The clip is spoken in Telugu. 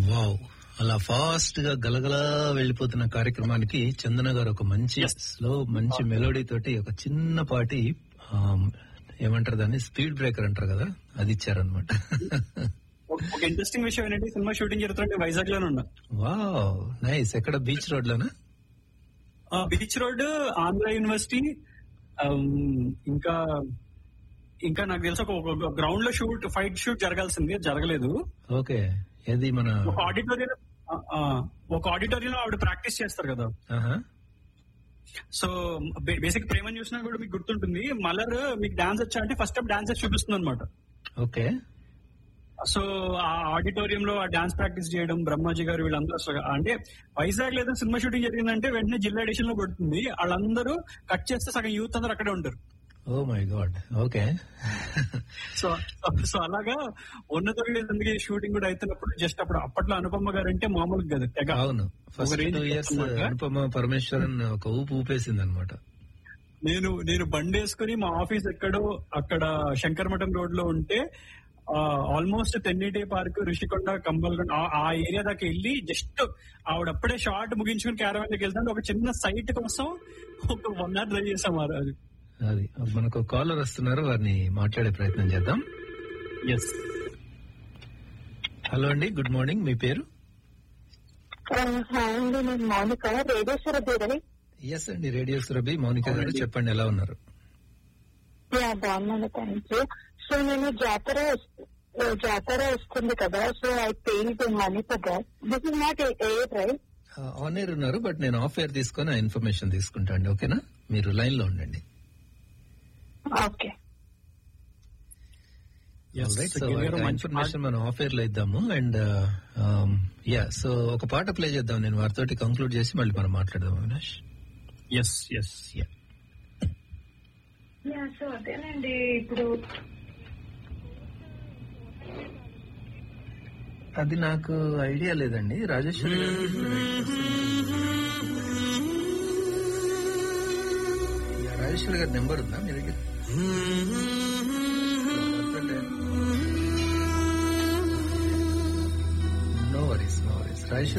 వావ్ అలా ఫాస్ట్ గా గలగలా వెళ్ళిపోతున్న కార్యక్రమానికి చందన గారు ఒక మంచి స్లో మంచి మెలోడీ తోటి ఒక చిన్నపాటి ఆమ్, ఏమంటారు దాన్ని స్పీడ్ బ్రేకర్ అంటారు కదా అది ఇచ్చారనమాట ఒక- ఒక ఇంట్రెస్టింగ్ విషయం ఏంటంటే ఈ సినిమా షూటింగ్ జరుగుతుంటే వైజాగ్ లోనే ఉన్నా వావ్ నైస్ ఎక్కడ బీచ్ రోడ్ లోనా beach road Andhra university um, ఇంకా ఇంకా నాకు తెలిసి ఒక గ్రౌండ్ లో షూట్ ఫైట్ షూట్ జరగాల్సింది అది జరగలేదు ఓకే ఏది మన ఒక ఆడిటోరియం ఒక ఆడిటోరియం లో ఆవిడ ప్రాక్టీస్ చేస్తారు కదా ఆహా. సో బేసిక్ ప్రేమను చూసినా కూడా మీకు గుర్తుంటుంది మలర్ మీకు డాన్స్ వచ్చా అంటే ఫస్ట్ టైం డాన్స్ చూపిస్తుంది అనమాట ఓకే సో ఆ ఆడిటోరియం లో ఆ డాన్స్ ప్రాక్టీస్ చేయడం బ్రహ్మాజీ గారు వీళ్ళందరూ అసలు అంటే వైజాగ్ లేదా సినిమా షూటింగ్ జరిగిందంటే వెంటనే జిల్లా ఎడిషన్ లో కొడుతుంది వాళ్ళందరూ కట్ చేస్తే సగం యూత్ అందరూ అక్కడే ఉంటారు oh my god okay so so అలాగా ఉన్నత ఎందుకు షూటింగ్ కూడా అవుతున్నప్పుడు జస్ట్ అప్పుడు అప్పట్లో అనుపమ గారు అంటే మామూలుగా కదా తెగ అవును ఫస్ట్ range టూ ఇయర్స్ అన్నమాట. అనుపమ పరమేశ్వరన్ ఒక ఊపు ఊపేసింది అనమాట నేను నేను బండి వేసుకుని మా ఆఫీస్ ఎక్కడో అక్కడ శంకరమఠం రోడ్ లో ఉంటే ఆల్మోస్ట్ తెన్నిటే పార్క్ ఋషికొండ కంబల్గొండ ఆ- ఆ ఏరియా దాకా వెళ్ళి జస్ట్ ఆవిడ అప్పుడే షార్ట్ ముగించుకుని క్యారవాన్ దగ్గరికి వెళ్తుంటే ఒక చిన్న సైట్ కోసం ఒక వన్ అవర్ డ్రైవ్ చేసాం ఆ రోజు అది మనకు కాలర్ వస్తున్నారు వారిని మాట్లాడే ప్రయత్నం చేద్దాం ఎస్ హలో అండి గుడ్ మార్నింగ్ మీ పేరు హాయ్ అండి నేను మౌనిక రేడియేశ్వర దేవని ఎస్ అండి రేడియో సురభి మౌనిక గారు అవునండి. చెప్పండి ఎలా ఉన్నారు యా బాగున్నాను థ్యాంక్ యూ సో నేను జాతర వస్తు- ఆ, జాతర వస్తుంది కదా so I paid money for that this is not a right on air ఉన్నారు బట్ నేను ఆఫ్ ఎయిర్ తీసుకొని ఆ ఇన్ఫర్మేషన్ తీసుకుంటా అండి ఓకేనా మీరు లైన్ లో ఉండండి ఓకే రైట్ సో ఇన్ఫర్మేషన్ మనం ఆఫ్ ఎయిర్ లో ఇద్దాము అండ్ యా సో ఒక పాట ప్లే చేద్దాం నేను వారితోటి కంక్లూడ్ చేసి మళ్ళీ మనం మాట్లాడదాం Avinash yes yes yeah yeah so అదేనండి ఇప్పుడు అది నాకు ఐడియా లేదండి రాజేశ్వరి గారు యా, రాజేశ్వరి గారి నెంబర్ ఉందా మీ దగ్గర no worries no worries Rajeshwari